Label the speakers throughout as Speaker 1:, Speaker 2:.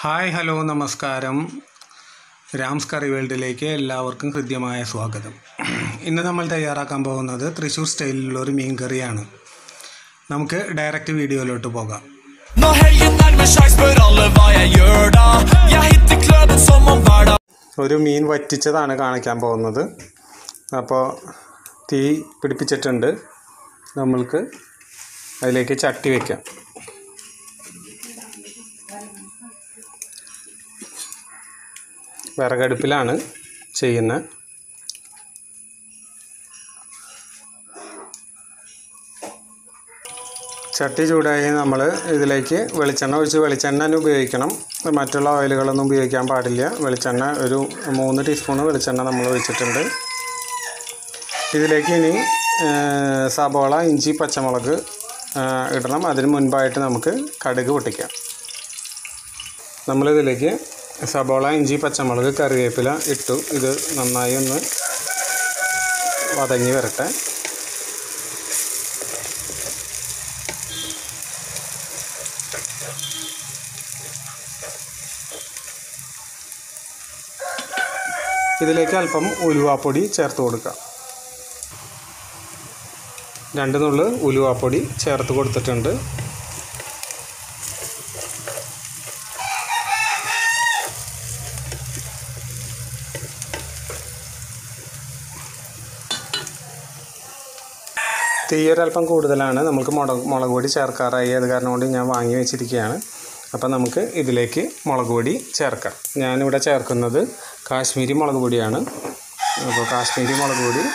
Speaker 1: Hi hello നമസ്കാരം രാംസ് കറി വേൾഡിലേക്ക് എല്ലാവർക്കും ഹൃദ്യമായ സ്വാഗതം ഇന്ന് നമ്മൾ തയ്യാറാക്കാൻ പോകുന്നത് തൃശ്ശൂർ സ്റ്റൈലിലുള്ള ഒരു മീൻ കറിയാണ് നമുക്ക് ഡയറക്റ്റ് വീഡിയോയിലോട്ട് പോകാം
Speaker 2: Når helgen nærmer seg, spør alle hva jeg gjør da. Jeg hitter kløden som om hverdag
Speaker 1: ഒരു മീൻ വറ്റിച്ചതാണ് കാണിക്കാൻ പോകുന്നത് അപ്പോൾ തീ പിടിപ്പിച്ചിട്ടുണ്ട് നമ്മൾക്ക് അതിലേക്ക് ചട്ടി വയ്ക്കാം വിറകടുപ്പിലാണ് ചെയ്യുന്നത് ചട്ടി ചൂടായി നമ്മൾ ഇതിലേക്ക് വെളിച്ചെണ്ണ ഒഴിച്ച് വെളിച്ചെണ്ണ തന്നെ ഉപയോഗിക്കണം മറ്റുള്ള ഓയിലുകളൊന്നും ഉപയോഗിക്കാൻ പാടില്ല വെളിച്ചെണ്ണ ഒരു മൂന്ന് ടീസ്പൂൺ വെളിച്ചെണ്ണ നമ്മൾ ഒഴിച്ചിട്ടുണ്ട് ഇതിലേക്ക് ഇനി ആ, സബോള ഇഞ്ചി പച്ചമുളക് ആ, ഇടണം അതിന് മുൻപായിട്ട് നമുക്ക് കടുക് പൊട്ടിക്കാം നമ്മളിതിലേക്ക് സബോള ഇഞ്ചി പച്ചമുളക് കറിവേപ്പില ഇട്ടു ഇത് നന്നായി ഒന്ന് വതങ്ങി വരട്ടെ ഇതിലേക്ക് അല്പം ഉലുവാപ്പൊടി ചേർത്ത് കൊടുക്കാം രണ്ട് നുള്ള് ഉലുവാപ്പൊടി ചേർത്ത് കൊടുത്തിട്ടുണ്ട് തീയൊരല്പം കൂടുതലാണ് നമുക്ക് മുളക് മുളക് പൊടി ചേർക്കാറായി അത് കാരണം കൊണ്ട് ഞാൻ വാങ്ങി വെച്ചിരിക്കുകയാണ് അപ്പം നമുക്ക് ഇതിലേക്ക് മുളക് പൊടി ചേർക്കാം ഞാനിവിടെ ചേർക്കുന്നത് കാശ്മീരി മുളക് പൊടിയാണ് അപ്പോൾ കാശ്മീരി മുളക് പൊടി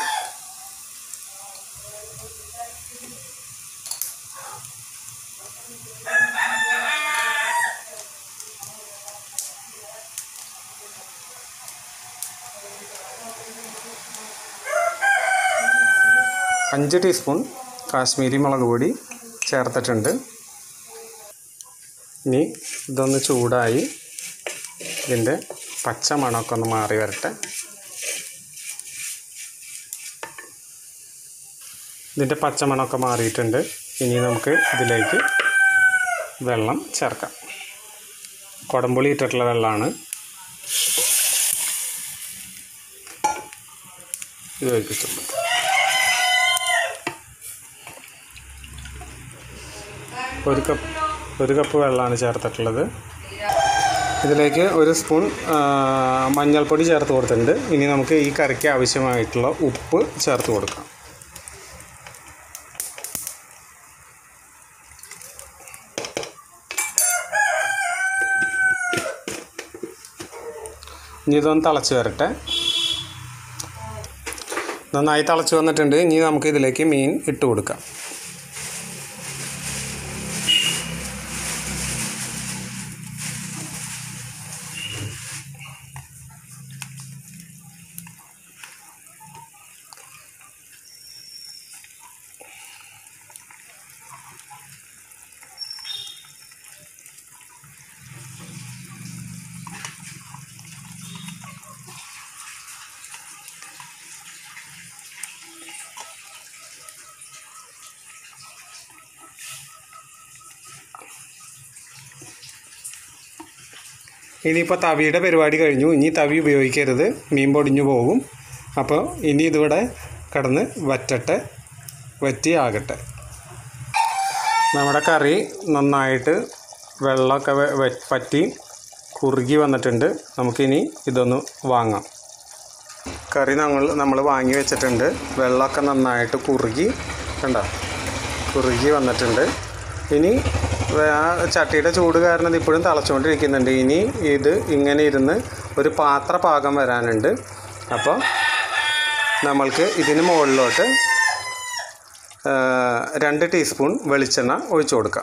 Speaker 1: അഞ്ച് ടീസ്പൂൺ കാശ്മീരി മുളക് പൊടി ചേർത്തിട്ടുണ്ട് ഇനി ഇതൊന്ന് ചൂടായി ഇതിൻ്റെ പച്ച മണമൊക്കെ ഒന്ന് മാറി വരട്ടെ ഇതിൻ്റെ പച്ച മണമൊക്കെ മാറിയിട്ടുണ്ട് ഇനി നമുക്ക് ഇതിലേക്ക് വെള്ളം ചേർക്കാം കുടംപുളി ഇട്ടിട്ടുള്ള വെള്ളമാണ് ഇത് ഒഴിച്ചിട്ടുണ്ട് ഒരു കപ്പ് ഒരു കപ്പ് വെള്ളമാണ് ചേർത്തിട്ടുള്ളത് ഇതിലേക്ക് ഒരു സ്പൂൺ ആ, മഞ്ഞൾപ്പൊടി ചേർത്ത് കൊടുത്തിട്ടുണ്ട് ഇനി നമുക്ക് ഈ കറിക്ക് ആവശ്യമായിട്ടുള്ള ഉപ്പ് ചേർത്ത് കൊടുക്കാം ഇനി ഇതൊന്ന് തിളച്ച് വരട്ടെ നന്നായി തിളച്ച് വന്നിട്ടുണ്ട് ഇനി നമുക്ക് ഇതിലേക്ക് മീൻ ഇട്ട് കൊടുക്കാം ഇനിയിപ്പോൾ തവിയുടെ പരിപാടി കഴിഞ്ഞു ഇനി തവി ഉപയോഗിക്കരുത് മീൻ പൊടിഞ്ഞു പോകും അപ്പോൾ ഇനി ഇതിവിടെ കിടന്ന് വറ്റട്ടെ വറ്റി ആകട്ടെ നമ്മുടെ കറി നന്നായിട്ട് വെള്ളമൊക്കെ വ- വ- വറ്റി കുറുകി വന്നിട്ടുണ്ട് നമുക്കിനി ഇതൊന്ന് വാങ്ങാം കറി നമ്മൾ നമ്മൾ വാങ്ങി വെച്ചിട്ടുണ്ട് വെള്ളമൊക്കെ നന്നായിട്ട് കുറുകി കണ്ട കുറുകി വന്നിട്ടുണ്ട് ഇനി വേ- ആ ചട്ടിയുടെ ചൂട് കാരണം ഇത് ഇപ്പോഴും തിളച്ചുകൊണ്ടിരിക്കുന്നുണ്ട് ഇനി ഇത് ഇങ്ങനെ ഇരുന്ന് ഒരു പാത്ര പാകം വരാനുണ്ട് അപ്പോൾ നമ്മൾക്ക് ഇതിന് മുകളിലോട്ട് ആ, രണ്ട് ടീസ്പൂൺ വെളിച്ചെണ്ണ ഒഴിച്ചു കൊടുക്കാം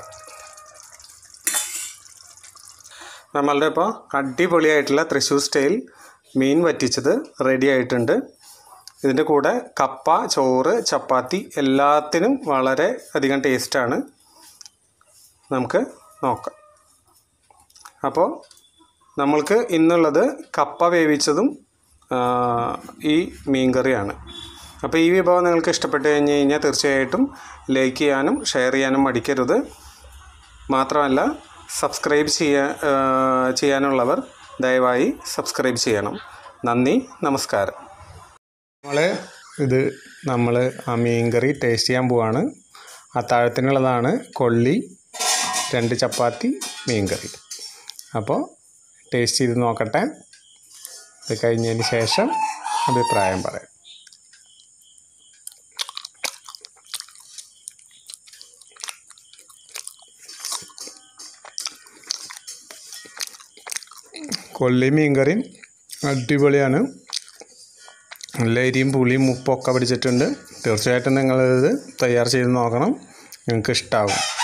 Speaker 1: നമ്മളുടെ ഇപ്പോൾ അടിപൊളിയായിട്ടുള്ള തൃശ്ശൂർ സ്റ്റൈൽ മീൻ വറ്റിച്ചത് റെഡി ആയിട്ടുണ്ട് ഇതിൻ്റെ കൂടെ കപ്പ ചോറ് ചപ്പാത്തി എല്ലാത്തിനും വളരെ അധികം ടേസ്റ്റാണ് നമുക്ക് നോക്കാം അപ്പോൾ നമ്മൾക്ക് ഇന്നുള്ളത് കപ്പ വേവിച്ചതും ആ, ഈ മീൻ കറിയാണ് അപ്പോൾ ഈ വിഭവം നിങ്ങൾക്ക് ഇഷ്ടപ്പെട്ട് കഴിഞ്ഞ് കഴിഞ്ഞാൽ തീർച്ചയായിട്ടും ലൈക്ക് ചെയ്യാനും ഷെയർ ചെയ്യാനും മടിക്കരുത് മാത്രമല്ല സബ്സ്ക്രൈബ് ചെയ്യാൻ ചെയ്യാനുള്ളവർ ദയവായി സബ്സ്ക്രൈബ് ചെയ്യണം നന്ദി നമസ്കാരം നമ്മൾ ഇത് നമ്മൾ ആ മീൻകറി ടേസ്റ്റ് ചെയ്യാൻ പോവാണ് അത്താഴത്തിനുള്ളതാണ് കൊള്ളി രണ്ട് ചപ്പാത്തി മീൻകറി അപ്പോൾ ടേസ്റ്റ് ചെയ്ത് നോക്കട്ടെ ഇത് കഴിഞ്ഞതിന് ശേഷം അഭിപ്രായം പറയാം കൊള്ളി മീൻകറി അടിപൊളിയാണ് നല്ല എരിയും പുളിയും ഉപ്പൊക്കെ പിടിച്ചിട്ടുണ്ട് തീർച്ചയായിട്ടും നിങ്ങളിത് തയ്യാർ ചെയ്ത് നോക്കണം നിങ്ങൾക്ക് ഇഷ്ടമാവും